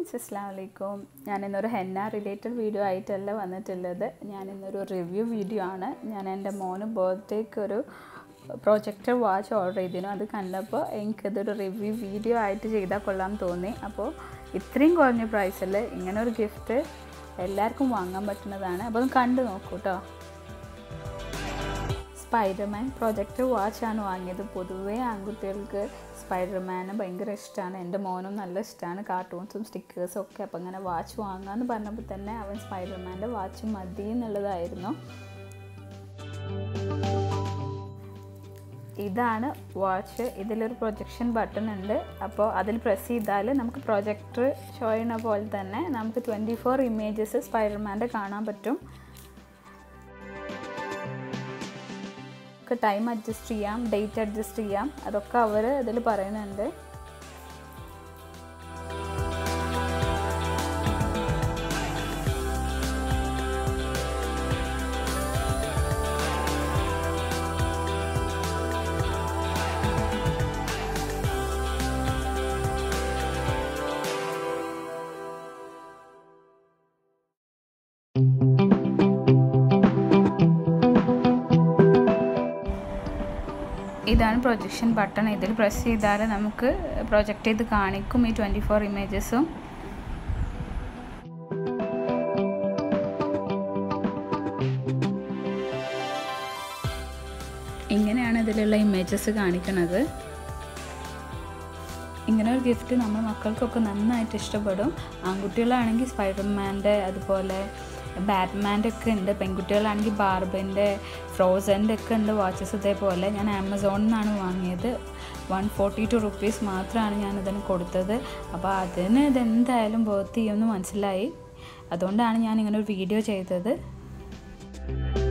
friends അസ്സാം വലൈക്കും ഞാൻ ഇന്നൊരു ഹെന്ന റിലേറ്റഡ് വീഡിയോ ആയിട്ടല്ല വന്നിട്ടുള്ളത് ഞാൻ ഇന്നൊരു റിവ്യൂ വീഡിയോ ആണ് ഞാൻ എൻ്റെ മോന് ബർത്ത്ഡേക്ക് ഒരു പ്രൊജക്ടർ വാച്ച് ഓർഡർ ചെയ്തിരുന്നു അത് കണ്ടപ്പോൾ എനിക്കതൊരു റിവ്യൂ വീഡിയോ ആയിട്ട് ചെയ്താൽ കൊള്ളാം തോന്നി അപ്പോൾ ഇത്രയും കുറഞ്ഞ പ്രൈസിൽ ഇങ്ങനെ ഒരു ഗിഫ്റ്റ് എല്ലാവർക്കും വാങ്ങാൻ പറ്റുന്നതാണ് അപ്പോൾ ഒന്ന് കണ്ടു നോക്കൂ കേട്ടോ സ്പൈഡർമാൻ പ്രൊജക്ടർ വാച്ചാണ് വാങ്ങിയത് പൊതുവേ ആൺകുട്ടികൾക്ക് സ്പൈഡർമാനെ ഭയങ്കര ഇഷ്ടമാണ് എൻ്റെ മോനും നല്ല ഇഷ്ടമാണ് കാർട്ടൂൺസും സ്റ്റിക്കേഴ്സും ഒക്കെ അപ്പോൾ അങ്ങനെ വാച്ച് വാങ്ങാമെന്ന് പറഞ്ഞപ്പോൾ തന്നെ അവൻ സ്പൈഡർമാൻ്റെ വാച്ച് മതി എന്നുള്ളതായിരുന്നു ഇതാണ് വാച്ച് ഇതിലൊരു പ്രൊജക്ഷൻ ബട്ടൺ ഉണ്ട് അപ്പോൾ അതിൽ പ്രസ് ചെയ്താൽ നമുക്ക് പ്രൊജക്ടർ ഷോ ചെയ്യുന്ന പോലെ തന്നെ നമുക്ക് ട്വൻറ്റി ഫോർ ഇമേജസ് സ്പൈഡർമാൻ്റെ കാണാൻ പറ്റും നമുക്ക് ടൈം അഡ്ജസ്റ്റ് ചെയ്യാം ഡേറ്റ് അഡ്ജസ്റ്റ് ചെയ്യാം അതൊക്കെ അവർ ഇതിൽ പറയുന്നുണ്ട് ഇതാണ് പ്രൊജക്ഷൻ ബട്ടൺ ഇതിൽ പ്രസ് ചെയ്താൽ നമുക്ക് പ്രൊജക്റ്റ് ചെയ്ത് കാണിക്കും ഈ ട്വൻറ്റി ഫോർ ഇമേജസും ഇങ്ങനെയാണ് ഇതിലുള്ള ഇമേജസ് കാണിക്കുന്നത് ഇങ്ങനെ ഒരു ഗിഫ്റ്റ് നമ്മൾ മക്കൾക്കൊക്കെ നന്നായിട്ട് ഇഷ്ടപ്പെടും ആൺകുട്ടികളാണെങ്കിൽ സ്പൈഡർമാൻ്റെ അതുപോലെ ബാറ്റ്മാൻ്റെ ഒക്കെ ഉണ്ട് പെൺകുട്ടികളാണെങ്കിൽ ബാർബിൻ്റെ ഫ്രോസൻ്റെ ഒക്കെ ഉണ്ട് വാച്ചസ് ഇതേപോലെ ഞാൻ ആമസോണിൽ നിന്നാണ് വാങ്ങിയത് വൺ ഫോർട്ടി ടു റുപ്പീസ് മാത്രമാണ് ഞാൻ ഇതിന് കൊടുത്തത് അപ്പോൾ അതിന് ഇതെന്തായാലും ബർത്ത് ചെയ്യുമെന്ന് മനസ്സിലായി അതുകൊണ്ടാണ് ഞാൻ ഇങ്ങനെ ഒരു വീഡിയോ ചെയ്തത്